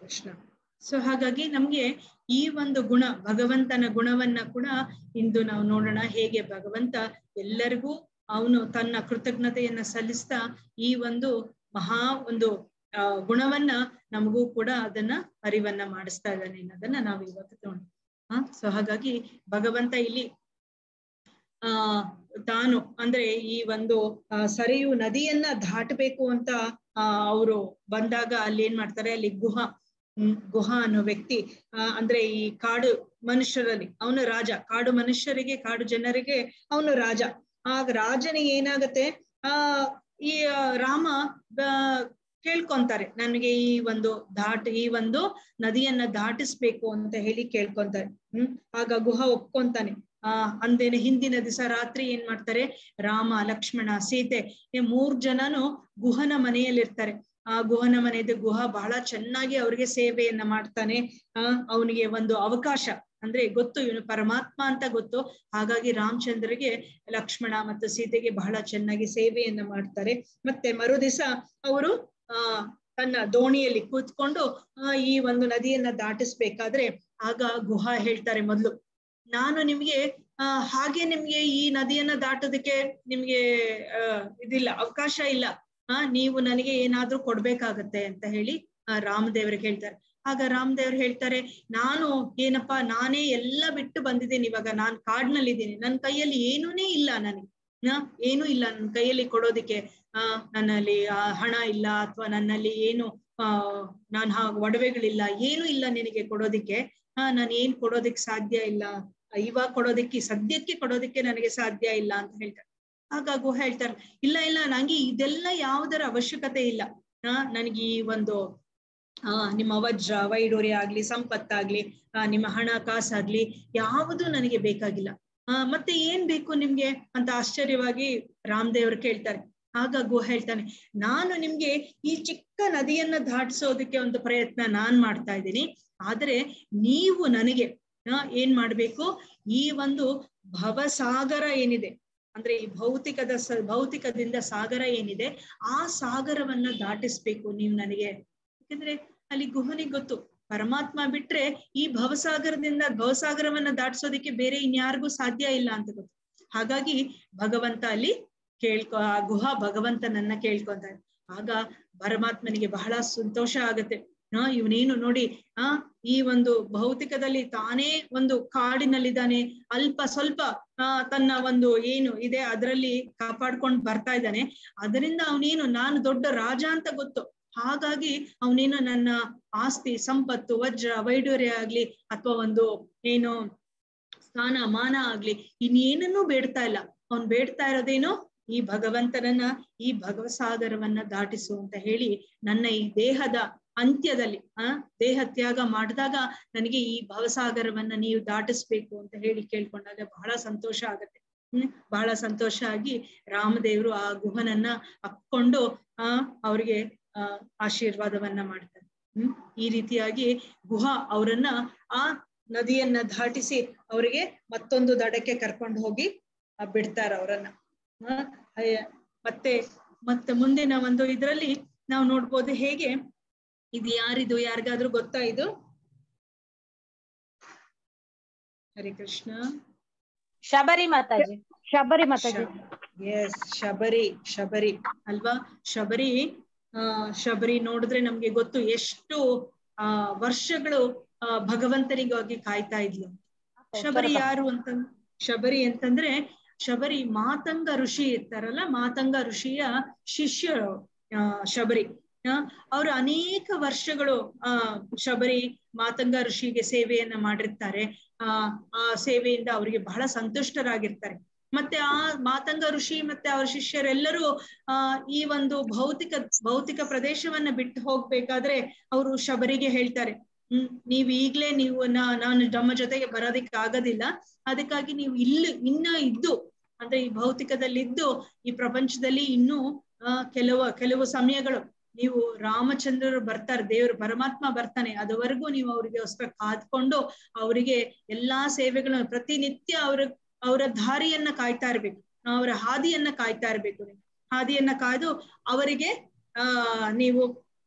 Krishna so ಹಾಗಾಗಿ ನಮ್ಗೆ ಈ ಒಂದು ಗುಣ ಭಗವಂತನ ಗುಣವನ್ನ ಕೂಡ ಇಂದು ನಾವು ನೋಡೋಣ ಹೇಗೆ ಭಗವಂತ ಎಲ್ಲರಿಗೂ ಅವನು ತನ್ನ ಕೃತಜ್ಞತೆಯನ್ನ ಸಲ್ಲಿಸ್ತಾ ಈ ಒಂದು ಮಹಾ ಒಂದು ಆ ಗುಣವನ್ನ ನಮಗೂ ಕೂಡ ಅದನ್ನ ಅರಿವನ್ನ ಮಾಡಿಸ್ತಾ ಇದ್ದಾನೆ ಅನ್ನೋದನ್ನ ನಾವು ಇವತ್ತು ನೋಡೋಣ ಹ ಸೊ ಹಾಗಾಗಿ ಭಗವಂತ ಇಲ್ಲಿ ಆ ತಾನು ಅಂದ್ರೆ ಈ ಒಂದು ಆ, ಸರಿಯು ನದಿಯನ್ನ ದಾಟಬೇಕು ಅಂತ ಆ ಅವರು ಬಂದಾಗ ಅಲ್ಲಿ ಏನ್ ಮಾಡ್ತಾರೆ ಅಲ್ಲಿ ಗುಹ ಹ್ಮ್ ಗುಹ ಅನ್ನೋ ವ್ಯಕ್ತಿ ಆ ಅಂದ್ರೆ ಈ ಕಾಡು ಮನುಷ್ಯರಲ್ಲಿ ಅವನು ರಾಜ ಕಾಡು ಮನುಷ್ಯರಿಗೆ ಕಾಡು ಜನರಿಗೆ ಅವನು ರಾಜ ಆಗ ರಾಜನಿಗೆ ಏನಾಗತ್ತೆ ಆ ಈ ಆ, ರಾಮ ಬ- ಕೇಳ್ಕೊಂತಾರೆ ನನಗೆ ಈ ಒಂದು ದಾಟ್ ಈ ಒಂದು ನದಿಯನ್ನ ದಾಟಿಸ್ಬೇಕು ಅಂತ ಹೇಳಿ ಕೇಳ್ಕೊಂತಾರೆ ಹ್ಮ್ ಆಗ ಗುಹ ಒಪ್ಕೊಂತಾನೆ ಆ ಅಂದೇನೆ ಹಿಂದಿನ ದಿವಸ ರಾತ್ರಿ ಏನ್ ಮಾಡ್ತಾರೆ ರಾಮ ಲಕ್ಷ್ಮಣ ಸೀತೆ ಈ ಮೂರ್ ಜನನು ಗುಹನ ಮನೆಯಲ್ಲಿರ್ತಾರೆ ಆ ಗುಹನ ಮನೆಯದು ಗುಹ ಬಹಳ ಚೆನ್ನಾಗಿ ಅವ್ರಿಗೆ ಸೇವೆಯನ್ನ ಮಾಡ್ತಾನೆ ಆ ಅವನಿಗೆ ಒಂದು ಅವಕಾಶ ಅಂದ್ರೆ ಗೊತ್ತು ಇವನು ಪರಮಾತ್ಮ ಅಂತ ಗೊತ್ತು ಹಾಗಾಗಿ ರಾಮಚಂದ್ರಗೆ ಲಕ್ಷ್ಮಣ ಮತ್ತು ಸೀತೆಗೆ ಬಹಳ ಚೆನ್ನಾಗಿ ಸೇವೆಯನ್ನ ಮಾಡ್ತಾರೆ ಮತ್ತೆ ಮರುದಿವಸ ಅವರು ಆ ತನ್ನ ದೋಣಿಯಲ್ಲಿ ಕೂತ್ಕೊಂಡು ಆ ಈ ಒಂದು ನದಿಯನ್ನ ದಾಟಿಸ್ಬೇಕಾದ್ರೆ ಆಗ ಗುಹ ಹೇಳ್ತಾರೆ ಮೊದ್ಲು ನಾನು ನಿಮ್ಗೆ ಆ ಹಾಗೆ ನಿಮ್ಗೆ ಈ ನದಿಯನ್ನ ದಾಟೋದಕ್ಕೆ ನಿಮ್ಗೆ ಆ ಇದಿಲ್ಲ ಅವಕಾಶ ಇಲ್ಲ ಆ ನೀವು ನನಗೆ ಏನಾದ್ರೂ ಕೊಡ್ಬೇಕಾಗತ್ತೆ ಅಂತ ಹೇಳಿ ಆ ರಾಮದೇವ್ರಿಗೆ ಹೇಳ್ತಾರೆ ಆಗ ರಾಮದೇವ್ರು ಹೇಳ್ತಾರೆ ನಾನು ಏನಪ್ಪಾ ನಾನೇ ಎಲ್ಲ ಬಿಟ್ಟು ಬಂದಿದ್ದೀನಿ ಇವಾಗ ನಾನ್ ಕಾಡ್ನಲ್ಲಿದ್ದೀನಿ ನನ್ನ ಕೈಯಲ್ಲಿ ಏನೂನೇ ಇಲ್ಲ ನನಗೆ ಆ, ಏನೂ ಇಲ್ಲ ನನ್ನ ಕೈಯಲ್ಲಿ ಕೊಡೋದಿಕ್ಕೆ ಆ ನನ್ನಲ್ಲಿ ಆ ಹಣ ಇಲ್ಲ ಅಥವಾ ನನ್ನಲ್ಲಿ ಏನು ಆ ನಾನ್ ಹಾ ಒಡವೆಗಳಿಲ್ಲ ಏನೂ ಇಲ್ಲ ನಿನಗೆ ಕೊಡೋದಿಕ್ಕೆ ಆ ನಾನು ಏನ್ ಕೊಡೋದಿಕ್ ಸಾಧ್ಯ ಇಲ್ಲ ಇವಾಗ ಕೊಡೋದಿಕ್ಕೆ ಸದ್ಯಕ್ಕೆ ಕೊಡೋದಿಕ್ಕೆ ನನಗೆ ಸಾಧ್ಯ ಇಲ್ಲ ಅಂತ ಹೇಳ್ತಾರೆ ಆಗ ಗುಹ ಹೇಳ್ತಾರೆ ಇಲ್ಲ ಇಲ್ಲ ನಂಗೆ ಇದೆಲ್ಲ ಯಾವುದರ ಅವಶ್ಯಕತೆ ಇಲ್ಲ ಆ ನನಗೆ ಈ ಒಂದು ಆ ನಿಮ್ಮ ವಜ್ರ ವೈಡೂರ್ಯ ಆಗ್ಲಿ ಸಂಪತ್ತಾಗ್ಲಿ ಆ ನಿಮ್ಮ ಹಣ ಕಾಸಾಗ್ಲಿ ಯಾವುದು ನನಗೆ ಬೇಕಾಗಿಲ್ಲ ಆ ಮತ್ತೆ ಏನ್ ಬೇಕು ನಿಮ್ಗೆ ಅಂತ ಆಶ್ಚರ್ಯವಾಗಿ ರಾಮದೇವ್ರು ಕೇಳ್ತಾರೆ ಆಗ ಗೋ ಹೇಳ್ತಾನೆ ನಾನು ನಿಮ್ಗೆ ಈ ಚಿಕ್ಕ ನದಿಯನ್ನ ದಾಟಿಸೋದಕ್ಕೆ ಒಂದು ಪ್ರಯತ್ನ ನಾನ್ ಮಾಡ್ತಾ ಇದ್ದೀನಿ ಆದ್ರೆ ನೀವು ನನಗೆ ಆ, ಏನ್ ಮಾಡ್ಬೇಕು ಈ ಒಂದು ಭವಸಾಗರ ಏನಿದೆ ಅಂದ್ರೆ ಈ ಭೌತಿಕದ ಸ ಭೌತಿಕದಿಂದ ಸಾಗರ ಏನಿದೆ ಆ ಸಾಗರವನ್ನ ದಾಟಿಸ್ಬೇಕು ನೀವು ನನಗೆ ಯಾಕಂದ್ರೆ ಅಲ್ಲಿ ಗುಹನಿಗೆ ಗೊತ್ತು ಪರಮಾತ್ಮ ಬಿಟ್ರೆ ಈ ಭವಸಾಗರದಿಂದ ಭವಸಾಗರವನ್ನ ದಾಟಿಸೋದಿಕ್ಕೆ ಬೇರೆ ಇನ್ಯಾರಿಗೂ ಸಾಧ್ಯ ಇಲ್ಲ ಅಂತ ಗೊತ್ತು ಹಾಗಾಗಿ ಭಗವಂತ ಅಲ್ಲಿ ಕೇಳ್ಕೊ ಆ ಗುಹ ಭಗವಂತನನ್ನ ಕೇಳ್ಕೊಂತಾರೆ ಆಗ ಪರಮಾತ್ಮನಿಗೆ ಬಹಳ ಸಂತೋಷ ಆಗತ್ತೆ ಆ ಇವನೇನು ನೋಡಿ ಆ ಈ ಒಂದು ಭೌತಿಕದಲ್ಲಿ ತಾನೇ ಒಂದು ಕಾಡಿನಲ್ಲಿದ್ದಾನೆ ಅಲ್ಪ ಸ್ವಲ್ಪ ಆ ತನ್ನ ಒಂದು ಏನು ಇದೆ ಅದರಲ್ಲಿ ಕಾಪಾಡ್ಕೊಂಡು ಬರ್ತಾ ಇದ್ದಾನೆ ಅದರಿಂದ ಅವನೇನು ನಾನು ದೊಡ್ಡ ರಾಜ ಅಂತ ಗೊತ್ತು ಹಾಗಾಗಿ ಅವನೇನು ನನ್ನ ಆಸ್ತಿ ಸಂಪತ್ತು ವಜ್ರ ವೈಡೂರ್ಯ ಆಗ್ಲಿ ಅಥವಾ ಒಂದು ಏನು ಸ್ಥಾನ ಮಾನ ಆಗ್ಲಿ ಇನ್ನೇನನ್ನೂ ಬೇಡ್ತಾ ಇಲ್ಲ ಅವನ್ ಬೇಡ್ತಾ ಇರೋದೇನು ಈ ಭಗವಂತನನ್ನ ಈ ಭಗವಸಾಗರವನ್ನ ದಾಟಿಸು ಅಂತ ಹೇಳಿ ನನ್ನ ಈ ದೇಹದ ಅಂತ್ಯದಲ್ಲಿ ಆ ದೇಹ ತ್ಯಾಗ ಮಾಡಿದಾಗ ನನಗೆ ಈ ಭವಸಾಗರವನ್ನ ನೀವು ದಾಟಿಸ್ಬೇಕು ಅಂತ ಹೇಳಿ ಕೇಳ್ಕೊಂಡಾಗ ಬಹಳ ಸಂತೋಷ ಆಗತ್ತೆ ಹ್ಮ್ ಬಹಳ ಸಂತೋಷ ಆಗಿ ರಾಮದೇವರು ಆ ಗುಹನನ್ನ ಅಪ್ಕೊಂಡು ಆ ಅವ್ರಿಗೆ ಆ ಆಶೀರ್ವಾದವನ್ನ ಮಾಡ್ತಾರೆ ಹ್ಮ್ ಈ ರೀತಿಯಾಗಿ ಗುಹ ಅವರನ್ನ ಆ ನದಿಯನ್ನ ದಾಟಿಸಿ ಅವರಿಗೆ ಮತ್ತೊಂದು ದಡಕ್ಕೆ ಕರ್ಕೊಂಡು ಹೋಗಿ ಆ, ಬಿಡ್ತಾರ ಅವರನ್ನ ಆ, ಅಯ್ಯ- ಮತ್ತೆ ಮತ್ತೆ ಮುಂದಿನ ಒಂದು ಇದ್ರಲ್ಲಿ ನಾವು ನೋಡ್ಬೋದು ಹೇಗೆ ಇದು ಯಾರಿದು ಯಾರಿಗಾದ್ರೂ ಗೊತ್ತಾ ಇದು ಹರೇ ಕೃಷ್ಣ ಶಬರಿ ಮಾತಾಜಿ ಶಬರಿ ಮಾತಾಜಿ ಎಸ್ ಶಬರಿ ಶಬರಿ ಅಲ್ವಾ ಶಬರಿ ಆ ಶಬರಿ ನೋಡಿದ್ರೆ ನಮ್ಗೆ ಗೊತ್ತು ಎಷ್ಟು ಆ ವರ್ಷಗಳು ಆ ಭಗವಂತನಿಗಾಗಿ ಕಾಯ್ತಾ ಇದ್ಲು ಶಬರಿ ಯಾರು ಅಂತ ಶಬರಿ ಅಂತಂದ್ರೆ ಶಬರಿ ಮಾತಂಗ ಋಷಿ ಇರ್ತಾರಲ್ಲ ಮಾತಂಗ ಋಷಿಯ ಶಿಷ್ಯರು ಆ ಶಬರಿ ಅವರು ಅನೇಕ ವರ್ಷಗಳು ಆ ಶಬರಿ ಮಾತಂಗ ಋಷಿಗೆ ಸೇವೆಯನ್ನ ಮಾಡಿರ್ತಾರೆ ಆ ಆ ಸೇವೆಯಿಂದ ಅವರಿಗೆ ಬಹಳ ಸಂತುಷ್ಟರಾಗಿರ್ತಾರೆ ಮತ್ತೆ ಆ ಮಾತಂಗ ಋಷಿ ಮತ್ತೆ ಅವರ ಶಿಷ್ಯರೆಲ್ಲರೂ ಆ ಈ ಒಂದು ಭೌತಿಕ ಭೌತಿಕ ಪ್ರದೇಶವನ್ನ ಬಿಟ್ಟು ಹೋಗ್ಬೇಕಾದ್ರೆ ಅವರು ಶಬರಿಗೆ ಹೇಳ್ತಾರೆ ಹ್ಮ್ ನೀವ್ ಈಗ್ಲೇ ನೀವು ನಾ- ನಾನು ನಮ್ಮ ಜೊತೆಗೆ ಬರೋದಿಕ್ಕೆ ಆಗೋದಿಲ್ಲ ಅದಕ್ಕಾಗಿ ನೀವು ಇಲ್ಲಿ ಇನ್ನ ಇದ್ದು ಅಂದ್ರೆ ಈ ಭೌತಿಕದಲ್ಲಿ ಇದ್ದು ಈ ಪ್ರಪಂಚದಲ್ಲಿ ಇನ್ನೂ ಆ ಕೆಲವು ಕೆಲವು ಸಮಯಗಳು ನೀವು ರಾಮಚಂದ್ರರು ಬರ್ತಾರೆ ದೇವರು ಪರಮಾತ್ಮ ಬರ್ತಾನೆ ಅದುವರೆಗೂ ನೀವು ಅವರಿಗೆ ಹೊಸ ಕಾದ್ಕೊಂಡು ಅವರಿಗೆ ಎಲ್ಲಾ ಸೇವೆಗಳನ್ನು ಪ್ರತಿನಿತ್ಯ ಅವ್ರ ಅವರ ದಾರಿಯನ್ನ ಕಾಯ್ತಾ ಇರ್ಬೇಕು ಅವರ ಹಾದಿಯನ್ನ ಕಾಯ್ತಾ ಇರ್ಬೇಕು ನೀವು ಹಾದಿಯನ್ನ ಕಾಯ್ದು ಅವರಿಗೆ ಆ ನೀವು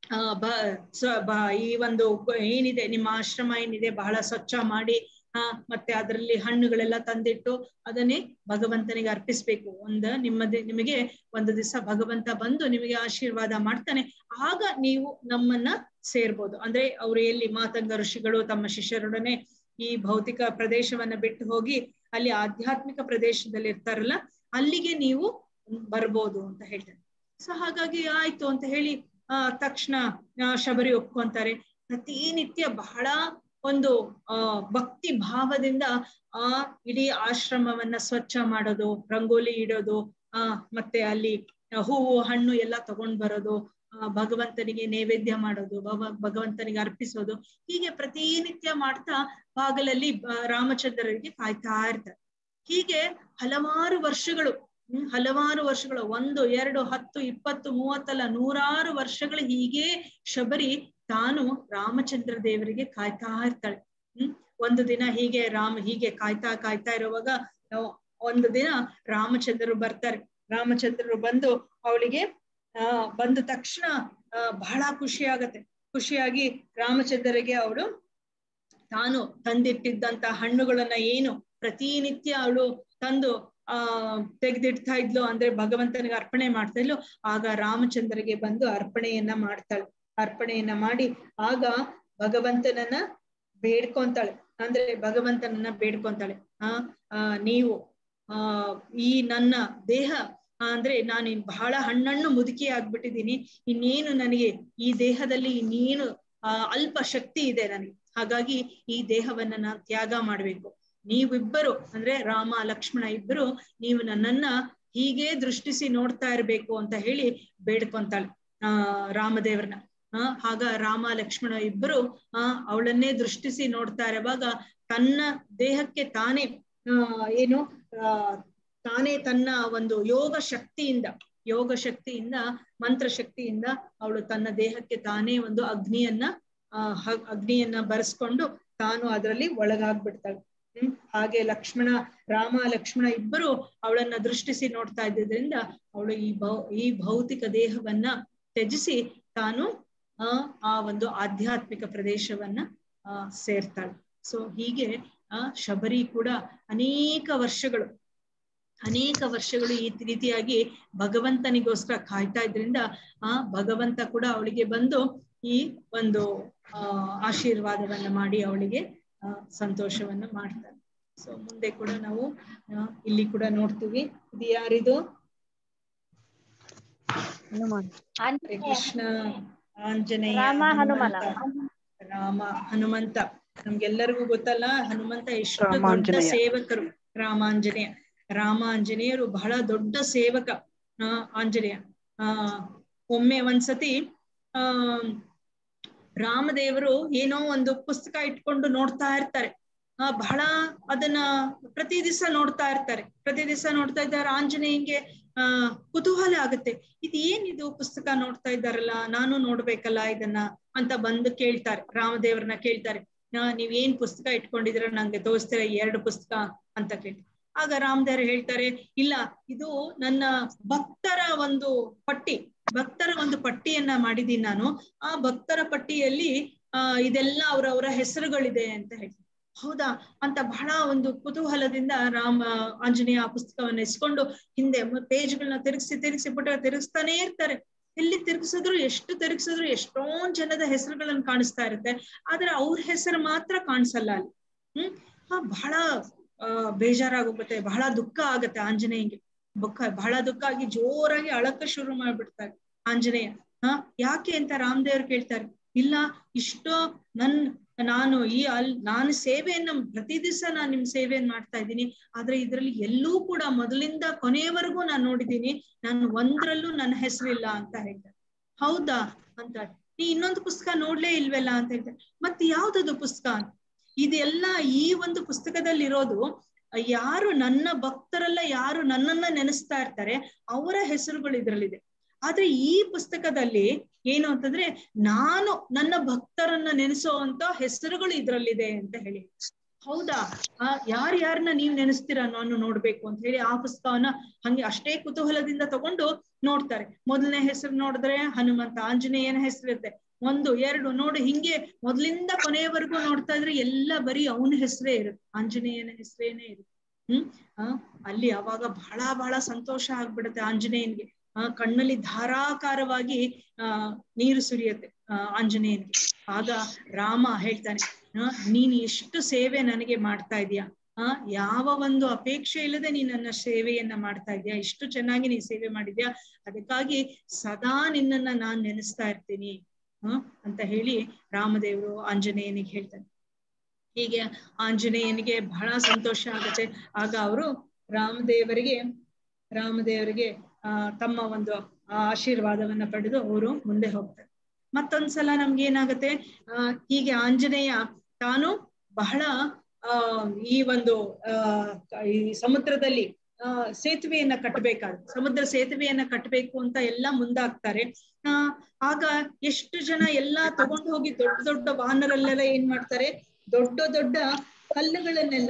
ಆ ಬ ಸ- ಬ- ಈ ಒಂದು ಗ- ಏನಿದೆ ನಿಮ್ಮ ಆಶ್ರಮ ಏನಿದೆ ಬಹಳ ಸ್ವಚ್ಛ ಮಾಡಿ ಆ ಮತ್ತೆ ಅದರಲ್ಲಿ ಹಣ್ಣುಗಳೆಲ್ಲ ತಂದಿಟ್ಟು ಅದನ್ನೇ ಭಗವಂತನಿಗೆ ಅರ್ಪಿಸ್ಬೇಕು ಒಂದ ನಿಮ್ಮದೇ ನಿಮಗೆ ಒಂದು ದಿವಸ ಭಗವಂತ ಬಂದು ನಿಮಗೆ ಆಶೀರ್ವಾದ ಮಾಡ್ತಾನೆ ಆಗ ನೀವು ನಮ್ಮನ್ನ ಸೇರ್ಬೋದು ಅಂದ್ರೆ ಅವ್ರು ಎಲ್ಲಿ ಮಾತಂಗ ಋಷಿಗಳು ತಮ್ಮ ಶಿಷ್ಯರೊಡನೆ ಈ ಭೌತಿಕ ಪ್ರದೇಶವನ್ನ ಬಿಟ್ಟು ಹೋಗಿ ಅಲ್ಲಿ ಆಧ್ಯಾತ್ಮಿಕ ಪ್ರದೇಶದಲ್ಲಿ ಇರ್ತಾರಲ್ಲ ಅಲ್ಲಿಗೆ ನೀವು ಬರ್ಬೋದು ಅಂತ ಹೇಳ್ತಾರೆ ಸೊ ಹಾಗಾಗಿ ಆಯ್ತು ಅಂತ ಹೇಳಿ ಆ ತಕ್ಷಣ ಆ, ಶಬರಿ ಒಪ್ಕೊಂತಾರೆ ಪ್ರತಿನಿತ್ಯ ಬಹಳ ಒಂದು ಆ ಭಕ್ತಿ ಭಾವದಿಂದ ಆ ಇಡೀ ಆಶ್ರಮವನ್ನ ಸ್ವಚ್ಛ ಮಾಡೋದು ರಂಗೋಲಿ ಇಡೋದು ಆ ಮತ್ತೆ ಅಲ್ಲಿ ಹೂವು ಹಣ್ಣು ಎಲ್ಲ ತಗೊಂಡ್ ಬರೋದು ಆ ಭಗವಂತನಿಗೆ ನೈವೇದ್ಯ ಮಾಡೋದು ಭವ ಭಗವಂತನಿಗೆ ಅರ್ಪಿಸೋದು ಹೀಗೆ ಪ್ರತಿನಿತ್ಯ ಮಾಡ್ತಾ ಬಾಗಲಲ್ಲಿ ಬ- ರಾಮಚಂದ್ರರಿಗೆ ಕಾಯ್ತಾ ಇರ್ತಾರೆ ಹೀಗೆ ಹಲವಾರು ವರ್ಷಗಳು ಹ್ಮ್ ಹಲವಾರು ವರ್ಷಗಳು ಒಂದು ಎರಡು ಹತ್ತು ಇಪ್ಪತ್ತು ಮೂವತ್ತಲ್ಲ ನೂರಾರು ವರ್ಷಗಳು ಹೀಗೆ ಶಬರಿ ತಾನು ರಾಮಚಂದ್ರ ದೇವರಿಗೆ ಕಾಯ್ತಾ ಇರ್ತಾಳೆ ಹ್ಮ್ ಒಂದು ದಿನ ಹೀಗೆ ರಾಮ ಹೀಗೆ ಕಾಯ್ತಾ ಕಾಯ್ತಾ ಇರುವಾಗ ನಾವು ಒಂದು ದಿನ ರಾಮಚಂದ್ರರು ಬರ್ತಾರೆ ರಾಮಚಂದ್ರರು ಬಂದು ಅವಳಿಗೆ ಆ ಬಂದ ತಕ್ಷಣ ಆ ಬಹಳ ಖುಷಿ ಆಗತ್ತೆ ಖುಷಿಯಾಗಿ ರಾಮಚಂದ್ರರಿಗೆ ಅವಳು ತಾನು ತಂದಿಟ್ಟಿದ್ದಂತ ಹಣ್ಣುಗಳನ್ನ ಏನು ಪ್ರತಿನಿತ್ಯ ಅವಳು ತಂದು ಆ ತೆಗೆದಿಡ್ತಾ ಇದ್ಲು ಅಂದ್ರೆ ಭಗವಂತನಿಗೆ ಅರ್ಪಣೆ ಮಾಡ್ತಾ ಇದ್ಲು ಆಗ ರಾಮಚಂದ್ರಗೆ ಬಂದು ಅರ್ಪಣೆಯನ್ನ ಮಾಡ್ತಾಳೆ ಅರ್ಪಣೆಯನ್ನ ಮಾಡಿ ಆಗ ಭಗವಂತನನ್ನ ಬೇಡ್ಕೊಂತಾಳೆ ಅಂದ್ರೆ ಭಗವಂತನನ್ನ ಬೇಡ್ಕೊಂತಾಳೆ ಆ ಆ ನೀವು ಆ ಈ ನನ್ನ ದೇಹ ಅಂದ್ರೆ ನಾನು ಇನ್ ಬಹಳ ಹಣ್ಣಣ್ಣು ಮುದುಕಿ ಆಗ್ಬಿಟ್ಟಿದೀನಿ ಇನ್ನೇನು ನನಗೆ ಈ ದೇಹದಲ್ಲಿ ಇನ್ನೇನು ಆ ಅಲ್ಪ ಶಕ್ತಿ ಇದೆ ನನಗೆ ಹಾಗಾಗಿ ಈ ದೇಹವನ್ನ ನಾನು ತ್ಯಾಗ ಮಾಡ್ಬೇಕು ನೀವಿಬ್ಬರು ಅಂದ್ರೆ ರಾಮ ಲಕ್ಷ್ಮಣ ಇಬ್ಬರು ನೀವು ನನ್ನನ್ನ ಹೀಗೆ ದೃಷ್ಟಿಸಿ ನೋಡ್ತಾ ಇರ್ಬೇಕು ಅಂತ ಹೇಳಿ ಬೇಡ್ಕೊಂತಾಳೆ ಆ ರಾಮದೇವ್ರನ್ನ ಆ ಆಗ ರಾಮ ಲಕ್ಷ್ಮಣ ಇಬ್ಬರು ಆ ಅವಳನ್ನೇ ದೃಷ್ಟಿಸಿ ನೋಡ್ತಾ ಇರುವಾಗ ತನ್ನ ದೇಹಕ್ಕೆ ತಾನೇ ಆ ಏನು ಆ ತಾನೇ ತನ್ನ ಒಂದು ಯೋಗ ಶಕ್ತಿಯಿಂದ ಯೋಗ ಶಕ್ತಿಯಿಂದ ಮಂತ್ರ ಶಕ್ತಿಯಿಂದ ಅವಳು ತನ್ನ ದೇಹಕ್ಕೆ ತಾನೇ ಒಂದು ಅಗ್ನಿಯನ್ನ ಆ ಹ- ಅಗ್ನಿಯನ್ನ ಬರೆಸ್ಕೊಂಡು ತಾನು ಅದರಲ್ಲಿ ಒಳಗಾಗ್ಬಿಡ್ತಾಳೆ ಹ್ಮ್ ಹಾಗೆ ಲಕ್ಷ್ಮಣ ರಾಮ ಲಕ್ಷ್ಮಣ ಇಬ್ಬರು ಅವಳನ್ನ ದೃಷ್ಟಿಸಿ ನೋಡ್ತಾ ಇದ್ದಿದ್ರಿಂದ ಅವಳು ಈ ಭೌ ಈ ಭೌತಿಕ ದೇಹವನ್ನ ತ್ಯಜಿಸಿ ತಾನು ಆ ಆ ಒಂದು ಆಧ್ಯಾತ್ಮಿಕ ಪ್ರದೇಶವನ್ನ ಆ ಸೇರ್ತಾಳೆ ಸೊ ಹೀಗೆ ಆ ಶಬರಿ ಕೂಡ ಅನೇಕ ವರ್ಷಗಳು ಅನೇಕ ವರ್ಷಗಳು ಈ ರೀತಿಯಾಗಿ ಭಗವಂತನಿಗೋಸ್ಕರ ಕಾಯ್ತಾ ಇದ್ರಿಂದ ಆ ಭಗವಂತ ಕೂಡ ಅವಳಿಗೆ ಬಂದು ಈ ಒಂದು ಆ ಆಶೀರ್ವಾದವನ್ನ ಮಾಡಿ ಅವಳಿಗೆ ಆ ಸಂತೋಷವನ್ನ ಮಾಡ್ತಾರೆ ಸೊ ಮುಂದೆ ಕೂಡ ನಾವು ಆ, ಇಲ್ಲಿ ಕೂಡ ನೋಡ್ತೀವಿ ಇದು ಯಾರಿದು ಹನುಮಾನ್ ಹರೇ ಆಂಜನೇಯ ಕೃಷ್ಣ ಆಂಜನೇಯ ರಾಮ ಹನುಮನ ಹನುಮಂತ ರಾಮ ಹನುಮಂತ ನಮ್ಗೆಲ್ಲರಿಗೂ ಗೊತ್ತಲ್ಲ ಹನುಮಂತ ಎಷ್ಟು ದೊಡ್ಡ ರಾಮಾಂಜನೇಯ. ಸೇವಕರು ರಾಮಾಂಜನೇಯ ರಾಮಾಂಜನೇಯರು ಬಹಳ ದೊಡ್ಡ ಸೇವಕ ಆ ಆಂಜನೇಯ ಆ ಒಮ್ಮೆ ಒಂದ್ಸತಿ ಆ ರಾಮದೇವರು ಏನೋ ಒಂದು ಪುಸ್ತಕ ಇಟ್ಕೊಂಡು ನೋಡ್ತಾ ಇರ್ತಾರೆ ಆ ಬಹಳ ಅದನ್ನ ಪ್ರತಿ ದಿವಸ ನೋಡ್ತಾ ಇರ್ತಾರೆ ಪ್ರತಿ ದಿವಸ ನೋಡ್ತಾ ಇದ್ದಾರೆ ಆಂಜನೇಯಂಗೆ ಆ ಕುತೂಹಲ ಆಗುತ್ತೆ ಇದು ಏನಿದು ಪುಸ್ತಕ ನೋಡ್ತಾ ಇದ್ದಾರಲ್ಲ ನಾನು ನೋಡ್ಬೇಕಲ್ಲ ಇದನ್ನ ಅಂತ ಬಂದು ಕೇಳ್ತಾರೆ ರಾಮದೇವ್ರನ್ನ ಕೇಳ್ತಾರೆ ಆ, ನೀವ್ ಏನ್ ಪುಸ್ತಕ ಇಟ್ಕೊಂಡಿದ್ರ ನಂಗೆ ತೋರಿಸ್ತೀರ ಈ ಎರಡು ಪುಸ್ತಕ ಅಂತ ಕೇಳ್ತಾರೆ ಆಗ ರಾಮದೇವ್ರು ಹೇಳ್ತಾರೆ ಇಲ್ಲ ಇದು ನನ್ನ ಭಕ್ತರ ಒಂದು ಪಟ್ಟಿ ಭಕ್ತರ ಒಂದು ಪಟ್ಟಿಯನ್ನ ಮಾಡಿದೀನಿ ನಾನು ಆ ಭಕ್ತರ ಪಟ್ಟಿಯಲ್ಲಿ ಆ ಇದೆಲ್ಲ ಅವರವರ ಹೆಸರುಗಳಿದೆ ಅಂತ ಹೇಳ್ತಾರೆ ಹೌದಾ ಅಂತ ಬಹಳ ಒಂದು ಕುತೂಹಲದಿಂದ ರಾಮ ಆಂಜನೇಯ ಆ ಪುಸ್ತಕವನ್ನ ಇಸ್ಕೊಂಡು ಹಿಂದೆ ಪೇಜ್ಗಳನ್ನ ತಿರುಗಿಸಿ ತಿರುಗಿಸಿ ಪುಟ ತಿರುಗಿಸ್ತಾನೆ ಇರ್ತಾರೆ ಎಲ್ಲಿ ತಿರುಗಿಸಿದ್ರು ಎಷ್ಟು ತಿರುಗಿಸಿದ್ರು ಎಷ್ಟೊಂದ್ ಜನದ ಹೆಸರುಗಳನ್ನ ಕಾಣಿಸ್ತಾ ಇರುತ್ತೆ ಆದ್ರೆ ಅವ್ರ ಹೆಸರು ಮಾತ್ರ ಕಾಣಿಸಲ್ಲ ಅಲ್ಲಿ ಹ್ಮ್ ಆ ಬಹಳ ಆ ಬೇಜಾರಾಗೋಗುತ್ತೆ ಬಹಳ ದುಃಖ ಆಗತ್ತೆ ಆಂಜನೇಯಂಗೆ ದುಃಖ ಬಹಳ ದುಃಖ ಆಗಿ ಜೋರಾಗಿ ಅಳಕ ಶುರು ಮಾಡ್ಬಿಡ್ತಾರೆ ಆಂಜನೇಯ ಹಾ ಯಾಕೆ ಅಂತ ರಾಮದೇವ್ರು ಕೇಳ್ತಾರೆ ಇಲ್ಲ ಇಷ್ಟೋ ನನ್ ನಾನು ಈ ಅಲ್ ನಾನು ಸೇವೆಯನ್ನ ಪ್ರತಿ ದಿವಸ ನಾನು ನಿಮ್ ಸೇವೆಯನ್ನ ಮಾಡ್ತಾ ಇದ್ದೀನಿ ಆದ್ರೆ ಇದ್ರಲ್ಲಿ ಎಲ್ಲೂ ಕೂಡ ಮೊದಲಿಂದ ಕೊನೆಯವರೆಗೂ ನಾನು ನೋಡಿದೀನಿ ನಾನು ಒಂದ್ರಲ್ಲೂ ನನ್ನ ಹೆಸರಿಲ್ಲ ಅಂತ ಹೇಳ್ತಾರೆ ಹೌದಾ ಅಂತ ನೀ ಇನ್ನೊಂದು ಪುಸ್ತಕ ನೋಡ್ಲೇ ಇಲ್ವಲ್ಲ ಅಂತ ಹೇಳ್ತಾರೆ ಮತ್ತೆ ಯಾವ್ದದು ಪುಸ್ತಕ ಅಂತ ಇದೆಲ್ಲ ಈ ಒಂದು ಪುಸ್ತಕದಲ್ಲಿರೋದು ಯಾರು ನನ್ನ ಭಕ್ತರೆಲ್ಲ ಯಾರು ನನ್ನನ್ನ ನೆನೆಸ್ತಾ ಇರ್ತಾರೆ ಅವರ ಹೆಸರುಗಳು ಇದ್ರಲ್ಲಿದೆ ಆದ್ರೆ ಈ ಪುಸ್ತಕದಲ್ಲಿ ಏನು ಅಂತಂದ್ರೆ ನಾನು ನನ್ನ ಭಕ್ತರನ್ನ ನೆನೆಸುವಂತ ಹೆಸರುಗಳು ಇದ್ರಲ್ಲಿದೆ ಅಂತ ಹೇಳಿ ಹೌದಾ ಆ ಯಾರ್ ಯಾರನ್ನ ನೀವ್ ನೆನೆಸ್ತೀರಾ ನಾನು ನೋಡ್ಬೇಕು ಅಂತ ಹೇಳಿ ಆ ಪುಸ್ತಕವನ್ನ ಹಂಗೆ ಅಷ್ಟೇ ಕುತೂಹಲದಿಂದ ತಗೊಂಡು ನೋಡ್ತಾರೆ ಮೊದಲನೇ ಹೆಸರು ನೋಡಿದ್ರೆ ಹನುಮಂತ ಆಂಜನೇಯನ ಹೆಸರಿರುತ್ತೆ ಒಂದು ಎರಡು ನೋಡಿ ಹಿಂಗೆ ಮೊದ್ಲಿಂದ ಕೊನೆಯವರೆಗೂ ನೋಡ್ತಾ ಇದ್ರೆ ಎಲ್ಲ ಬರೀ ಅವನ ಹೆಸರೇ ಇರುತ್ತೆ ಆಂಜನೇಯನ ಹೆಸರೇನೆ ಇರುತ್ತೆ ಹ್ಮ್ ಆ ಅಲ್ಲಿ ಅವಾಗ ಬಹಳ ಬಹಳ ಸಂತೋಷ ಆಗ್ಬಿಡುತ್ತೆ ಆಂಜನೇಯನ್ಗೆ ಆ ಕಣ್ಣಲ್ಲಿ ಧಾರಾಕಾರವಾಗಿ ಆ ನೀರು ಸುರಿಯುತ್ತೆ ಆ ಆಂಜನೇಯನ್ಗೆ ಆಗ ರಾಮ ಹೇಳ್ತಾನೆ ಆ ನೀನ್ ಎಷ್ಟು ಸೇವೆ ನನಗೆ ಮಾಡ್ತಾ ಇದೀಯಾ ಆ ಯಾವ ಒಂದು ಅಪೇಕ್ಷೆ ಇಲ್ಲದೆ ನೀನ್ ನನ್ನ ಸೇವೆಯನ್ನ ಮಾಡ್ತಾ ಇದೀಯಾ ಇಷ್ಟು ಚೆನ್ನಾಗಿ ನೀನ್ ಸೇವೆ ಮಾಡಿದ್ಯಾ ಅದಕ್ಕಾಗಿ ಸದಾ ನಿನ್ನನ್ನ ನಾನ್ ನೆನೆಸ್ತಾ ಇರ್ತೀನಿ ಹ ಅಂತ ಹೇಳಿ ರಾಮದೇವರು ಆಂಜನೇಯನಿಗೆ ಹೇಳ್ತಾನೆ ಹೀಗೆ ಆಂಜನೇಯನಿಗೆ ಬಹಳ ಸಂತೋಷ ಆಗತ್ತೆ ಆಗ ಅವರು ರಾಮದೇವರಿಗೆ ರಾಮದೇವರಿಗೆ ಆ ತಮ್ಮ ಒಂದು ಆಶೀರ್ವಾದವನ್ನ ಪಡೆದು ಅವರು ಮುಂದೆ ಹೋಗ್ತಾರೆ ಮತ್ತೊಂದ್ಸಲ ನಮ್ಗೆ ಏನಾಗತ್ತೆ ಆ ಹೀಗೆ ಆಂಜನೇಯ ತಾನು ಬಹಳ ಆ ಈ ಒಂದು ಆ ಈ ಸಮುದ್ರದಲ್ಲಿ ಆ ಸೇತುವೆಯನ್ನ ಕಟ್ಟಬೇಕಾದ್ರೆ ಸಮುದ್ರ ಸೇತುವೆಯನ್ನ ಕಟ್ಟಬೇಕು ಅಂತ ಎಲ್ಲಾ ಮುಂದಾಗ್ತಾರೆ ಆ ಆಗ ಎಷ್ಟು ಜನ ಎಲ್ಲಾ ತಗೊಂಡು ಹೋಗಿ ದೊಡ್ಡ ದೊಡ್ಡ ವಾಹನರಲ್ಲೆಲ್ಲ ಏನ್ ಮಾಡ್ತಾರೆ ದೊಡ್ಡ ದೊಡ್ಡ ಕಲ್ಲುಗಳನ್ನೆಲ್ಲ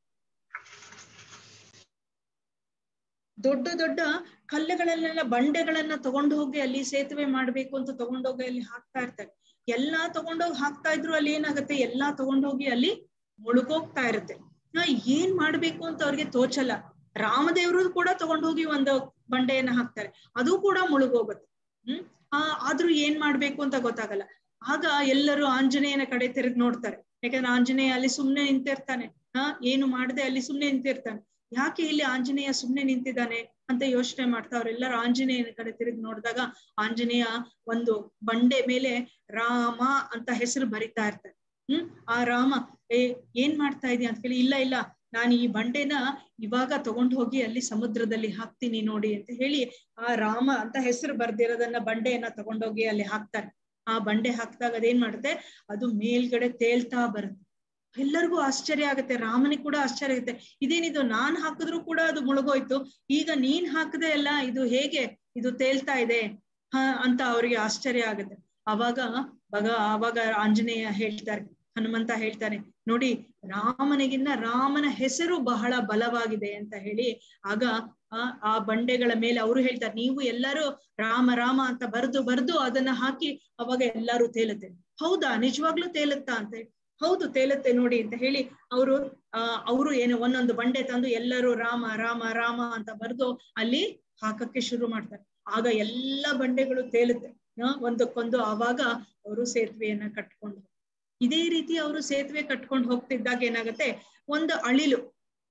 ದೊಡ್ಡ ದೊಡ್ಡ ಕಲ್ಲುಗಳನ್ನೆಲ್ಲ ಬಂಡೆಗಳನ್ನ ತಗೊಂಡು ಹೋಗಿ ಅಲ್ಲಿ ಸೇತುವೆ ಮಾಡ್ಬೇಕು ಅಂತ ತಗೊಂಡೋಗಿ ಅಲ್ಲಿ ಹಾಕ್ತಾ ಇರ್ತಾರೆ ಎಲ್ಲಾ ತಗೊಂಡೋಗಿ ಹಾಕ್ತಾ ಇದ್ರು ಅಲ್ಲಿ ಏನಾಗುತ್ತೆ ಎಲ್ಲಾ ತಗೊಂಡೋಗಿ ಅಲ್ಲಿ ಮುಳುಗೋಗ್ತಾ ಇರುತ್ತೆ ನಾ ಏನ್ ಮಾಡ್ಬೇಕು ಅಂತ ಅವ್ರಿಗೆ ತೋಚಲ್ಲ ರಾಮದೇವರು ಕೂಡ ತಗೊಂಡೋಗಿ ಒಂದು ಬಂಡೆಯನ್ನ ಹಾಕ್ತಾರೆ ಅದು ಕೂಡ ಮುಳುಗೋಗುತ್ತೆ ಹ್ಮ್ ಆ ಆದ್ರೂ ಏನ್ ಮಾಡ್ಬೇಕು ಅಂತ ಗೊತ್ತಾಗಲ್ಲ ಆಗ ಎಲ್ಲರೂ ಆಂಜನೇಯನ ಕಡೆ ತಿರುಗಿ ನೋಡ್ತಾರೆ ಯಾಕಂದ್ರೆ ಆಂಜನೇಯ ಅಲ್ಲಿ ಸುಮ್ನೆ ನಿಂತಿರ್ತಾನೆ ಹಾ ಏನು ಮಾಡದೆ ಅಲ್ಲಿ ಸುಮ್ನೆ ನಿಂತಿರ್ತಾನೆ ಯಾಕೆ ಇಲ್ಲಿ ಆಂಜನೇಯ ಸುಮ್ನೆ ನಿಂತಿದ್ದಾನೆ ಅಂತ ಯೋಚನೆ ಮಾಡ್ತಾ ಅವ್ರೆಲ್ಲರೂ ಆಂಜನೇಯನ ಕಡೆ ತಿರುಗಿ ನೋಡಿದಾಗ ಆಂಜನೇಯ ಒಂದು ಬಂಡೆ ಮೇಲೆ ರಾಮ ಅಂತ ಹೆಸರು ಬರಿತಾ ಇರ್ತಾರೆ ಹ್ಮ್ ಆ ರಾಮ ಏ ಏನ್ ಮಾಡ್ತಾ ಇದೀಯ ಅಂತ ಕೇಳಿ ಇಲ್ಲ ಇಲ್ಲ ನಾನು ಈ ಬಂಡೆನ ಇವಾಗ ತಗೊಂಡು ಹೋಗಿ ಅಲ್ಲಿ ಸಮುದ್ರದಲ್ಲಿ ಹಾಕ್ತೀನಿ ನೋಡಿ ಅಂತ ಹೇಳಿ ಆ ರಾಮ ಅಂತ ಹೆಸರು ಬರ್ದಿರೋದನ್ನ ಬಂಡೆಯನ್ನ ತಗೊಂಡೋಗಿ ಅಲ್ಲಿ ಹಾಕ್ತಾರೆ ಆ ಬಂಡೆ ಹಾಕಿದಾಗ ಅದೇನ್ ಮಾಡುತ್ತೆ ಅದು ಮೇಲ್ಗಡೆ ತೇಲ್ತಾ ಬರುತ್ತೆ ಎಲ್ಲರಿಗೂ ಆಶ್ಚರ್ಯ ಆಗುತ್ತೆ ರಾಮನಿಗೆ ಕೂಡ ಆಶ್ಚರ್ಯ ಆಗುತ್ತೆ ಇದೇನಿದು ನಾನ್ ಹಾಕಿದ್ರು ಕೂಡ ಅದು ಮುಳುಗೋಯ್ತು ಈಗ ನೀನ್ ಹಾಕದೆ ಅಲ್ಲ ಇದು ಹೇಗೆ ಇದು ತೇಲ್ತಾ ಇದೆ ಹ ಅಂತ ಅವ್ರಿಗೆ ಆಶ್ಚರ್ಯ ಆಗುತ್ತೆ ಅವಾಗ ಬಗ ಅವಾಗ ಆಂಜನೇಯ ಹೇಳ್ತಾರೆ ಹನುಮಂತ ಹೇಳ್ತಾನೆ ನೋಡಿ ರಾಮನಿಗಿನ್ನ ರಾಮನ ಹೆಸರು ಬಹಳ ಬಲವಾಗಿದೆ ಅಂತ ಹೇಳಿ ಆಗ ಆ ಆ ಬಂಡೆಗಳ ಮೇಲೆ ಅವರು ಹೇಳ್ತಾರೆ ನೀವು ಎಲ್ಲರೂ ರಾಮ ರಾಮ ಅಂತ ಬರೆದು ಬರೆದು ಅದನ್ನ ಹಾಕಿ ಅವಾಗ ಎಲ್ಲಾರು ತೇಲುತ್ತೆ ಹೌದಾ ನಿಜವಾಗ್ಲೂ ತೇಲುತ್ತಾ ಅಂತ ಹೇಳಿ ಹೌದು ತೇಲುತ್ತೆ ನೋಡಿ ಅಂತ ಹೇಳಿ ಅವರು ಆ ಅವರು ಏನು ಒಂದೊಂದು ಬಂಡೆ ತಂದು ಎಲ್ಲರೂ ರಾಮ ರಾಮ ರಾಮ ಅಂತ ಬರೆದು ಅಲ್ಲಿ ಹಾಕಕ್ಕೆ ಶುರು ಮಾಡ್ತಾರೆ ಆಗ ಎಲ್ಲ ಬಂಡೆಗಳು ತೇಲುತ್ತೆ ಒಂದಕ್ಕೊಂದು ಆವಾಗ ಅವರು ಸೇತುವೆಯನ್ನ ಕಟ್ಕೊಂಡು ಇದೇ ರೀತಿ ಅವರು ಸೇತುವೆ ಕಟ್ಕೊಂಡು ಹೋಗ್ತಿದ್ದಾಗ ಏನಾಗುತ್ತೆ ಒಂದು ಅಳಿಲು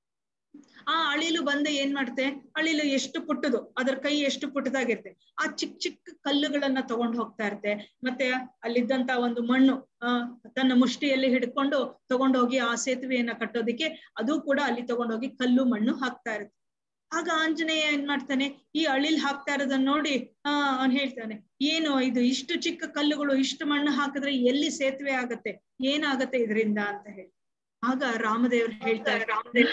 ಆ ಅಳಿಲು ಬಂದು ಏನ್ ಮಾಡುತ್ತೆ ಅಳಿಲು ಎಷ್ಟು ಪುಟ್ಟದು ಅದರ ಕೈ ಎಷ್ಟು ಪುಟ್ಟದಾಗಿರುತ್ತೆ ಆ ಚಿಕ್ಕ ಚಿಕ್ಕ ಕಲ್ಲುಗಳನ್ನ ತಗೊಂಡು ಹೋಗ್ತಾ ಇರುತ್ತೆ ಮತ್ತೆ ಅಲ್ಲಿದ್ದಂತ ಒಂದು ಮಣ್ಣು ಆ ತನ್ನ ಮುಷ್ಟಿಯಲ್ಲಿ ಹಿಡ್ಕೊಂಡು ತಗೊಂಡೋಗಿ ಆ ಸೇತುವೆಯನ್ನ ಕಟ್ಟೋದಿಕ್ಕೆ ಅದು ಕೂಡ ಅಲ್ಲಿ ತಗೊಂಡೋಗಿ ಕಲ್ಲು ಮಣ್ಣು ಹಾಕ್ತಾ ಇರುತ್ತೆ ಆಗ ಆಂಜನೇಯ ಏನ್ ಮಾಡ್ತಾನೆ ಈ ಅಳಿಲ್ ಹಾಕ್ತಾ ಇರೋದನ್ನ ನೋಡಿ ಆ ಅವ್ನ್ ಹೇಳ್ತಾನೆ ಏನು ಇದು ಇಷ್ಟು ಚಿಕ್ಕ ಕಲ್ಲುಗಳು ಇಷ್ಟು ಮಣ್ಣು ಹಾಕಿದ್ರೆ ಎಲ್ಲಿ ಸೇತುವೆ ಆಗತ್ತೆ ಏನಾಗತ್ತೆ ಇದರಿಂದ ಅಂತ ಹೇಳಿ ಆಗ ರಾಮದೇವ್ರು ಹೇಳ್ತಾರೆ ರಾಮದೇವ್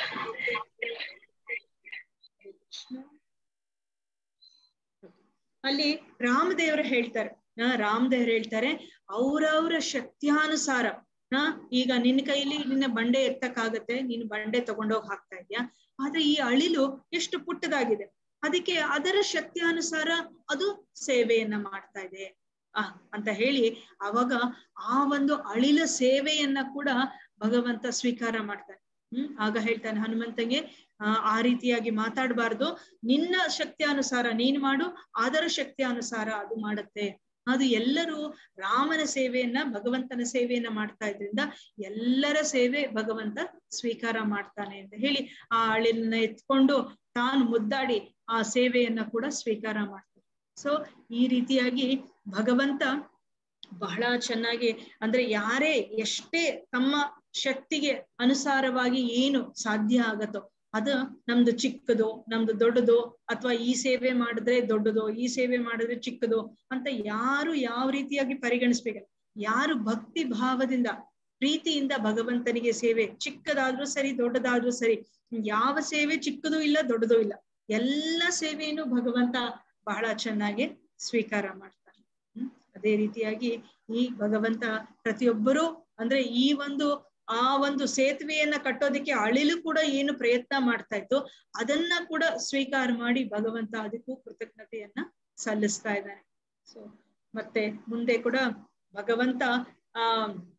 ಅಲ್ಲಿ ರಾಮದೇವರು ಹೇಳ್ತಾರೆ ಹ ರಾಮದೇವ್ರು ಹೇಳ್ತಾರೆ ಅವ್ರವ್ರ ಶಕ್ತಿಯಾನುಸಾರ ಹ ಈಗ ನಿನ್ನ ಕೈಲಿ ನಿನ್ನ ಬಂಡೆ ಎತ್ತಕ್ಕಾಗತ್ತೆ ನೀನು ಬಂಡೆ ತಗೊಂಡೋಗಿ ಹಾಕ್ತಾ ಇದ್ಯಾ ಆದ್ರೆ ಈ ಅಳಿಲು ಎಷ್ಟು ಪುಟ್ಟದಾಗಿದೆ ಅದಕ್ಕೆ ಅದರ ಶಕ್ತಿಯಾನುಸಾರ ಅದು ಸೇವೆಯನ್ನ ಮಾಡ್ತಾ ಇದೆ ಆ ಅಂತ ಹೇಳಿ ಅವಾಗ ಆ ಒಂದು ಅಳಿಲ ಸೇವೆಯನ್ನ ಕೂಡ ಭಗವಂತ ಸ್ವೀಕಾರ ಮಾಡ್ತಾನೆ ಹ್ಮ್ ಆಗ ಹೇಳ್ತಾನೆ ಹನುಮಂತಂಗೆ ಆ ಆ ರೀತಿಯಾಗಿ ಮಾತಾಡಬಾರ್ದು ನಿನ್ನ ಶಕ್ತಿಯಾನುಸಾರ ನೀನ್ ಮಾಡು ಅದರ ಶಕ್ತಿಯಾನುಸಾರ ಅದು ಮಾಡುತ್ತೆ ಅದು ಎಲ್ಲರೂ ರಾಮನ ಸೇವೆಯನ್ನ ಭಗವಂತನ ಸೇವೆಯನ್ನ ಮಾಡ್ತಾ ಇದ್ರಿಂದ ಎಲ್ಲರ ಸೇವೆ ಭಗವಂತ ಸ್ವೀಕಾರ ಮಾಡ್ತಾನೆ ಅಂತ ಹೇಳಿ ಆ ಅಳಿಲನ್ನ ಎತ್ಕೊಂಡು ತಾನು ಮುದ್ದಾಡಿ ಆ ಸೇವೆಯನ್ನ ಕೂಡ ಸ್ವೀಕಾರ ಮಾಡ್ತಾನೆ ಸೊ ಈ ರೀತಿಯಾಗಿ ಭಗವಂತ ಬಹಳ ಚೆನ್ನಾಗಿ ಅಂದ್ರೆ ಯಾರೇ ಎಷ್ಟೇ ತಮ್ಮ ಶಕ್ತಿಗೆ ಅನುಸಾರವಾಗಿ ಏನು ಸಾಧ್ಯ ಆಗತ್ತೋ ಅದು ನಮ್ದು ಚಿಕ್ಕದು ನಮ್ದು ದೊಡ್ಡದು ಅಥವಾ ಈ ಸೇವೆ ಮಾಡಿದ್ರೆ ದೊಡ್ಡದು ಈ ಸೇವೆ ಮಾಡಿದ್ರೆ ಚಿಕ್ಕದು ಅಂತ ಯಾರು ಯಾವ ರೀತಿಯಾಗಿ ಪರಿಗಣಿಸ್ಬೇಕಲ್ಲ ಯಾರು ಭಕ್ತಿ ಭಾವದಿಂದ ಪ್ರೀತಿಯಿಂದ ಭಗವಂತನಿಗೆ ಸೇವೆ ಚಿಕ್ಕದಾದ್ರೂ ಸರಿ ದೊಡ್ಡದಾದ್ರೂ ಸರಿ ಯಾವ ಸೇವೆ ಚಿಕ್ಕದು ಇಲ್ಲ ದೊಡ್ಡದು ಇಲ್ಲ ಎಲ್ಲ ಸೇವೆಯನ್ನು ಭಗವಂತ ಬಹಳ ಚೆನ್ನಾಗಿ ಸ್ವೀಕಾರ ಮಾಡ್ತಾನೆ ಹ್ಮ್ ಅದೇ ರೀತಿಯಾಗಿ ಈ ಭಗವಂತ ಪ್ರತಿಯೊಬ್ಬರು ಅಂದ್ರೆ ಈ ಒಂದು ಆ ಒಂದು ಸೇತುವೆಯನ್ನ ಕಟ್ಟೋದಕ್ಕೆ ಅಳಿಲು ಕೂಡ ಏನು ಪ್ರಯತ್ನ ಮಾಡ್ತಾ ಇತ್ತು ಅದನ್ನ ಕೂಡ ಸ್ವೀಕಾರ ಮಾಡಿ ಭಗವಂತ ಅದಕ್ಕೂ ಕೃತಜ್ಞತೆಯನ್ನ ಸಲ್ಲಿಸ್ತಾ ಇದ್ದಾನೆ ಸೊ ಮತ್ತೆ ಮುಂದೆ ಕೂಡ ಭಗವಂತ ಆ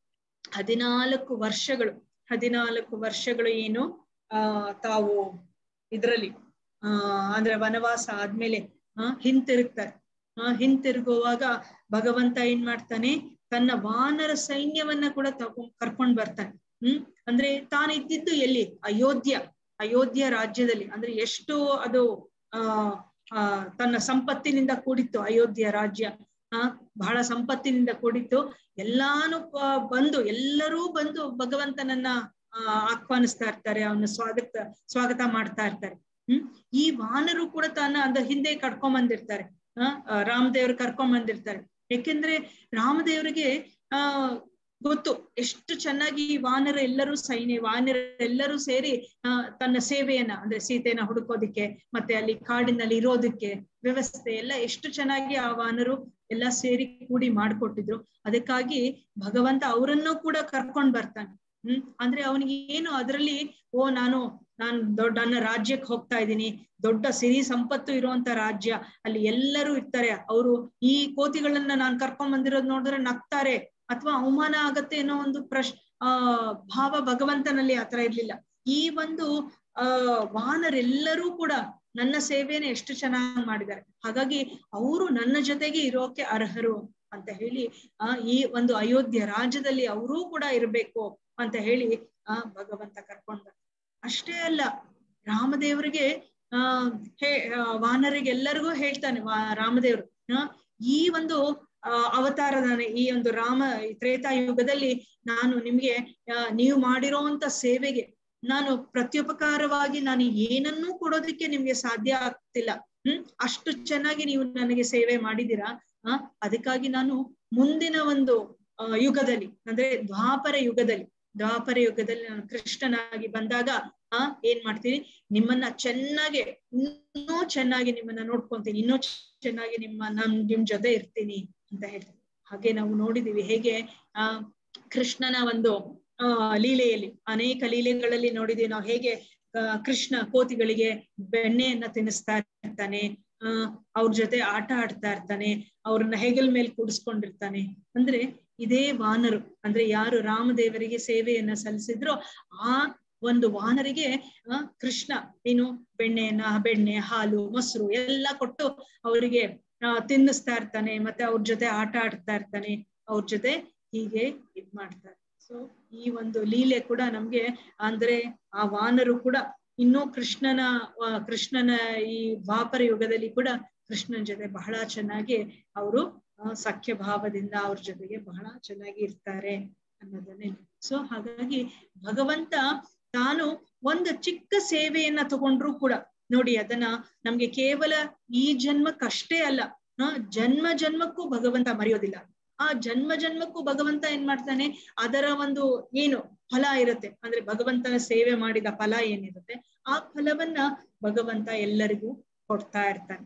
ಹದಿನಾಲ್ಕು ವರ್ಷಗಳು ಹದಿನಾಲ್ಕು ವರ್ಷಗಳು ಏನು ಆ ತಾವು ಇದ್ರಲ್ಲಿ ಆ ಅಂದ್ರೆ ವನವಾಸ ಆದ್ಮೇಲೆ ಆ ಹಿಂತಿರುಗ್ತಾರೆ ಆ ಹಿಂತಿರುಗುವಾಗ ಭಗವಂತ ಏನ್ ಮಾಡ್ತಾನೆ ತನ್ನ ವಾನರ ಸೈನ್ಯವನ್ನ ಕೂಡ ತಗೊಂಡ್ ಕರ್ಕೊಂಡ್ ಬರ್ತಾನೆ ಹ್ಮ್ ಅಂದ್ರೆ ತಾನು ಇದ್ದಿದ್ದು ಎಲ್ಲಿ ಅಯೋಧ್ಯ ಅಯೋಧ್ಯ ರಾಜ್ಯದಲ್ಲಿ ಅಂದ್ರೆ ಎಷ್ಟು ಅದು ಆ ಆ ತನ್ನ ಸಂಪತ್ತಿನಿಂದ ಕೂಡಿತ್ತು ಅಯೋಧ್ಯ ರಾಜ್ಯ ಆ ಬಹಳ ಸಂಪತ್ತಿನಿಂದ ಕೂಡಿತ್ತು ಎಲ್ಲಾನು ಬಂದು ಎಲ್ಲರೂ ಬಂದು ಭಗವಂತನನ್ನ ಆ ಆಹ್ವಾನಿಸ್ತಾ ಇರ್ತಾರೆ ಅವನ ಸ್ವಾಗತ ಸ್ವಾಗತ ಮಾಡ್ತಾ ಇರ್ತಾರೆ ಹ್ಮ್ ಈ ವಾನರು ಕೂಡ ತಾನ ಅಂದ ಹಿಂದೆ ಕರ್ಕೊಂಡ್ ಬಂದಿರ್ತಾರೆ ಆ ರಾಮದೇವ್ರು ಕರ್ಕೊಂಡ್ ಬಂದಿರ್ತಾರೆ ಯಾಕೆಂದ್ರೆ ರಾಮದೇವ್ರಿಗೆ ಆ ಗೊತ್ತು ಎಷ್ಟು ಚೆನ್ನಾಗಿ ಈ ವಾನರ ಎಲ್ಲರೂ ಸೈನ್ಯ ವಾನರ ಎಲ್ಲರೂ ಸೇರಿ ಆ ತನ್ನ ಸೇವೆಯನ್ನ ಅಂದ್ರೆ ಸೀತೆಯನ್ನ ಹುಡುಕೋದಿಕ್ಕೆ ಮತ್ತೆ ಅಲ್ಲಿ ಕಾಡಿನಲ್ಲಿ ಇರೋದಕ್ಕೆ ವ್ಯವಸ್ಥೆ ಎಲ್ಲ ಎಷ್ಟು ಚೆನ್ನಾಗಿ ಆ ವಾನರು ಎಲ್ಲ ಸೇರಿ ಕೂಡಿ ಮಾಡ್ಕೊಟ್ಟಿದ್ರು ಅದಕ್ಕಾಗಿ ಭಗವಂತ ಅವರನ್ನು ಕೂಡ ಕರ್ಕೊಂಡ್ ಬರ್ತಾನೆ ಹ್ಮ್ ಅಂದ್ರೆ ಅವನಿಗೆ ಏನು ಅದರಲ್ಲಿ ಓ ನಾನು ನಾನು ದೊಡ್ಡ ನನ್ನ ರಾಜ್ಯಕ್ಕೆ ಹೋಗ್ತಾ ಇದ್ದೀನಿ ದೊಡ್ಡ ಸಿರಿ ಸಂಪತ್ತು ಇರುವಂತ ರಾಜ್ಯ ಅಲ್ಲಿ ಎಲ್ಲರೂ ಇರ್ತಾರೆ ಅವರು ಈ ಕೋತಿಗಳನ್ನ ನಾನ್ ಕರ್ಕೊಂಡ್ ಬಂದಿರೋದ್ ನೋಡಿದ್ರೆ ನಗ್ತಾರೆ ಅಥವಾ ಅವಮಾನ ಆಗತ್ತೆ ಅನ್ನೋ ಒಂದು ಪ್ರಶ್ ಆ ಭಾವ ಭಗವಂತನಲ್ಲಿ ಆತರ ಇರ್ಲಿಲ್ಲ ಈ ಒಂದು ಆ ವಾನರೆಲ್ಲರೂ ಕೂಡ ನನ್ನ ಸೇವೆನ ಎಷ್ಟು ಚೆನ್ನಾಗಿ ಮಾಡಿದ್ದಾರೆ ಹಾಗಾಗಿ ಅವರು ನನ್ನ ಜೊತೆಗೆ ಇರೋಕೆ ಅರ್ಹರು ಅಂತ ಹೇಳಿ ಆ ಈ ಒಂದು ಅಯೋಧ್ಯ ರಾಜ್ಯದಲ್ಲಿ ಅವರೂ ಕೂಡ ಇರ್ಬೇಕು ಅಂತ ಹೇಳಿ ಆ ಭಗವಂತ ಕರ್ಕೊಂಡ ಅಷ್ಟೇ ಅಲ್ಲ ರಾಮದೇವರಿಗೆ ಆ ಹೇ ವಾನರಿಗೆ ಎಲ್ಲರಿಗೂ ಹೇಳ್ತಾನೆ ವಾ ರಾಮದೇವರು ಆ ಈ ಒಂದು ಆ ಅವತಾರದ ಈ ಒಂದು ರಾಮ ತ್ರೇತಾಯುಗದಲ್ಲಿ ನಾನು ನಿಮ್ಗೆ ನೀವು ಮಾಡಿರೋಂತ ಸೇವೆಗೆ ನಾನು ಪ್ರತ್ಯುಪಕಾರವಾಗಿ ನಾನು ಏನನ್ನೂ ಕೊಡೋದಕ್ಕೆ ನಿಮ್ಗೆ ಸಾಧ್ಯ ಆಗ್ತಿಲ್ಲ ಹ್ಮ್ ಅಷ್ಟು ಚೆನ್ನಾಗಿ ನೀವು ನನಗೆ ಸೇವೆ ಮಾಡಿದೀರಾ ಆ ಅದಕ್ಕಾಗಿ ನಾನು ಮುಂದಿನ ಒಂದು ಯುಗದಲ್ಲಿ ಅಂದ್ರೆ ದ್ವಾಪರ ಯುಗದಲ್ಲಿ ದ್ವಾಪರ ಯುಗದಲ್ಲಿ ನಾನು ಕೃಷ್ಣನಾಗಿ ಬಂದಾಗ ಆ ಏನ್ ಮಾಡ್ತೀನಿ ನಿಮ್ಮನ್ನ ಚೆನ್ನಾಗಿ ಇನ್ನೂ ಚೆನ್ನಾಗಿ ನಿಮ್ಮನ್ನ ನೋಡ್ಕೊಂತೀನಿ ಇನ್ನೂ ಚೆನ್ನಾಗಿ ನಿಮ್ಮ ನಮ್ ನಿಮ್ ಜೊತೆ ಇರ್ತೀನಿ ಅಂತ ಹೇಳ್ತೀನಿ ಹಾಗೆ ನಾವು ನೋಡಿದೀವಿ ಹೇಗೆ ಆ ಕೃಷ್ಣನ ಒಂದು ಆ ಲೀಲೆಯಲ್ಲಿ ಅನೇಕ ಲೀಲೆಗಳಲ್ಲಿ ನೋಡಿದೀವಿ ನಾವು ಹೇಗೆ ಕೃಷ್ಣ ಕೋತಿಗಳಿಗೆ ಬೆಣ್ಣೆಯನ್ನ ತಿನ್ನಿಸ್ತಾ ಇರ್ತಾನೆ ಆ ಅವ್ರ ಜೊತೆ ಆಟ ಆಡ್ತಾ ಇರ್ತಾನೆ ಅವ್ರನ್ನ ಹೆಗಲ್ ಮೇಲೆ ಕೂಡಿಸ್ಕೊಂಡಿರ್ತಾನೆ ಅಂದ್ರೆ ಇದೇ ವಾನರು ಅಂದ್ರೆ ಯಾರು ರಾಮದೇವರಿಗೆ ಸೇವೆಯನ್ನ ಸಲ್ಲಿಸಿದ್ರೋ ಆ ಒಂದು ವಾನರಿಗೆ ಆ ಕೃಷ್ಣ ಏನು ಬೆಣ್ಣೆಯನ್ನ ಬೆಣ್ಣೆ ಹಾಲು ಮೊಸರು ಎಲ್ಲ ಕೊಟ್ಟು ಅವರಿಗೆ ಆ ತಿನ್ನಿಸ್ತಾ ಇರ್ತಾನೆ ಮತ್ತೆ ಅವ್ರ ಜೊತೆ ಆಟ ಆಡ್ತಾ ಇರ್ತಾನೆ ಅವ್ರ ಜೊತೆ ಹೀಗೆ ಇದ್ ಮಾಡ್ತಾರೆ ಸೊ ಈ ಒಂದು ಲೀಲೆ ಕೂಡ ನಮ್ಗೆ ಅಂದ್ರೆ ಆ ವಾನರು ಕೂಡ ಇನ್ನೂ ಕೃಷ್ಣನ ಕೃಷ್ಣನ ಈ ದ್ವಾಪರ ಯುಗದಲ್ಲಿ ಕೂಡ ಕೃಷ್ಣನ ಜೊತೆ ಬಹಳ ಚೆನ್ನಾಗಿ ಅವರು ಸಖ್ಯ ಭಾವದಿಂದ ಅವ್ರ ಜೊತೆಗೆ ಬಹಳ ಚೆನ್ನಾಗಿ ಇರ್ತಾರೆ ಅನ್ನೋದನ್ನೇ ಸೊ ಹಾಗಾಗಿ ಭಗವಂತ ತಾನು ಒಂದು ಚಿಕ್ಕ ಸೇವೆಯನ್ನ ತಗೊಂಡ್ರು ಕೂಡ ನೋಡಿ ಅದನ್ನ ನಮ್ಗೆ ಕೇವಲ ಈ ಜನ್ಮಕ್ಕಷ್ಟೇ ಅಲ್ಲ ಆ ಜನ್ಮ ಜನ್ಮಕ್ಕೂ ಭಗವಂತ ಮರೆಯೋದಿಲ್ಲ ಆ ಜನ್ಮ ಜನ್ಮಕ್ಕೂ ಭಗವಂತ ಏನ್ ಮಾಡ್ತಾನೆ ಅದರ ಒಂದು ಏನು ಫಲ ಇರುತ್ತೆ ಅಂದ್ರೆ ಭಗವಂತನ ಸೇವೆ ಮಾಡಿದ ಫಲ ಏನಿರುತ್ತೆ ಆ ಫಲವನ್ನ ಭಗವಂತ ಎಲ್ಲರಿಗೂ ಕೊಡ್ತಾ ಇರ್ತಾನೆ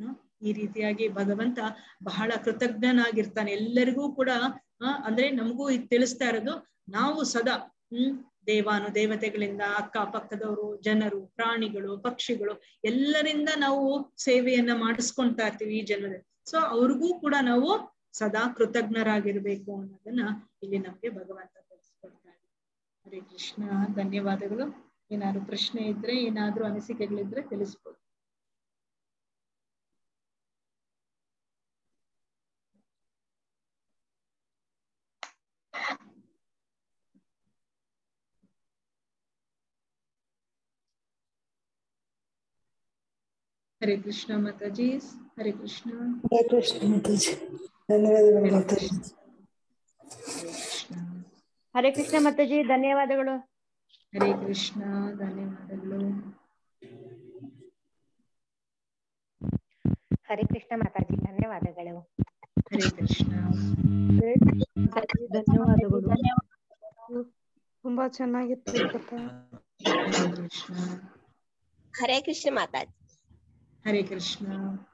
ಈ ರೀತಿಯಾಗಿ ಭಗವಂತ ಬಹಳ ಕೃತಜ್ಞನಾಗಿರ್ತಾನೆ ಎಲ್ಲರಿಗೂ ಕೂಡ ಆ ಅಂದ್ರೆ ನಮಗೂ ಇದು ತಿಳಿಸ್ತಾ ಇರೋದು ನಾವು ಸದಾ ಹ್ಮ್ ದೇವಾನು ದೇವತೆಗಳಿಂದ ಅಕ್ಕ ಪಕ್ಕದವರು ಜನರು ಪ್ರಾಣಿಗಳು ಪಕ್ಷಿಗಳು ಎಲ್ಲರಿಂದ ನಾವು ಸೇವೆಯನ್ನ ಮಾಡಿಸ್ಕೊಂತಾ ಇರ್ತೀವಿ ಈ ಜನ್ಮದಲ್ಲಿ ಸೊ ಅವ್ರಿಗೂ ಕೂಡ ನಾವು ಸದಾ ಕೃತಜ್ಞರಾಗಿರ್ಬೇಕು ಅನ್ನೋದನ್ನ ಇಲ್ಲಿ ನಮ್ಗೆ ಭಗವಂತ ತಿಳಿಸ್ಕೊಡ್ತಾ ಇದ್ದಾರೆ ಹರೇ ಕೃಷ್ಣ ಧನ್ಯವಾದಗಳು ಏನಾದ್ರು ಪ್ರಶ್ನೆ ಇದ್ರೆ ಏನಾದ್ರೂ ಅನಿಸಿಕೆಗಳಿದ್ರೆ ತಿಳಿಸ್ಬೋದು ಹರೇ ಕೃಷ್ಣ ಮಾತಾಜಿ ಹರೇ ಕೃಷ್ಣ ಹರೇ ಕೃಷ್ಣ ಮಾತಾಜಿ ಧನ್ಯವಾದಗಳು ಮಾತಾಜಿ ಹರೇ ಕೃಷ್ಣ ಮಾತಾಜಿ ಧನ್ಯವಾದಗಳು ಹರೇ ಕೃಷ್ಣ ಧನ್ಯವಾದಗಳು ಹರೇ ಕೃಷ್ಣ ಮಾತಾಜಿ ಧನ್ಯವಾದಗಳು ಹರೇ ಕೃಷ್ಣ ಧನ್ಯವಾದಗಳು ತುಂಬಾ ಚೆನ್ನಾಗಿತ್ತು ಕಥೆ ಹರೇ ಕೃಷ್ಣ ಹರೇ ಕೃಷ್ಣ ಮಾತಾಜಿ ಹರೇ ಕೃಷ್ಣ